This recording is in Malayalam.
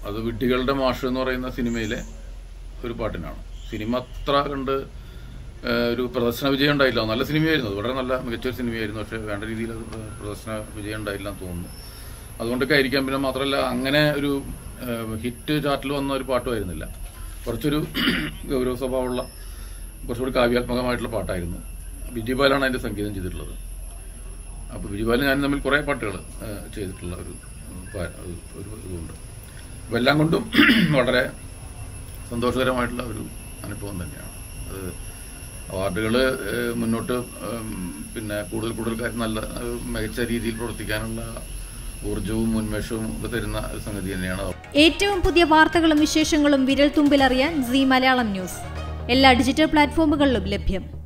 അത് വിഡ്ഢികളുടെ മാഷ് എന്ന് പറയുന്ന സിനിമയിലെ ഒരു പാട്ടിനാണ് സിനിമ അത്ര കണ്ട് ഏഹ്, ഒരു പ്രദർശന വിജയം ഉണ്ടായില്ല നല്ല സിനിമയായിരുന്നു അത് വളരെ നല്ല മികച്ചൊരു സിനിമയായിരുന്നു പക്ഷേ വേണ്ട രീതിയിൽ അത് പ്രദർശന വിജയം ഉണ്ടായില്ല എന്ന് തോന്നുന്നു അതുകൊണ്ടൊക്കെ ആയിരിക്കാം പിന്നെ മാത്രമല്ല അങ്ങനെ ഒരു ഏഹ്, ഹിറ്റ് ചാർട്ടിൽ വന്ന ഒരു പാട്ടുമായിരുന്നില്ല കുറച്ചൊരു ഗൗരവ സ്വഭാവമുള്ള കുറച്ചുകൂടി കാവ്യാത്മകമായിട്ടുള്ള പാട്ടായിരുന്നു വിജയപാലാണ് അതിൻ്റെ സംഗീതം ചെയ്തിട്ടുള്ളത് അപ്പോൾ വിജയപാലൻ ഞാൻ തമ്മിൽ കുറേ പാട്ടുകൾ ചെയ്തിട്ടുള്ള ഒരു ഉം, പാ- ഒരു ഇതുണ്ട് അപ്പോൾ എല്ലാം കൊണ്ടും വളരെ സന്തോഷകരമായിട്ടുള്ള ഒരു അനുഭവം തന്നെയാണ് അത് അവാർഡുകൾ മുന്നോട്ട് ഉം, പിന്നെ കൂടുതൽ കൂടുതൽ കാര്യം നല്ല ഏഹ്, മികച്ച രീതിയിൽ പ്രവർത്തിക്കാനുള്ള ഊർജവും ഉന്മേഷവും ഒക്കെ തരുന്ന ഒരു സംഗതി തന്നെയാണ് ഏറ്റവും പുതിയ വാർത്തകളും വിശേഷങ്ങളും വിരൽ തുമ്പിലറിയാൻ സി മലയാളം ന്യൂസ് എല്ലാ ഡിജിറ്റൽ പ്ലാറ്റ്ഫോമുകളിലും ലഭ്യം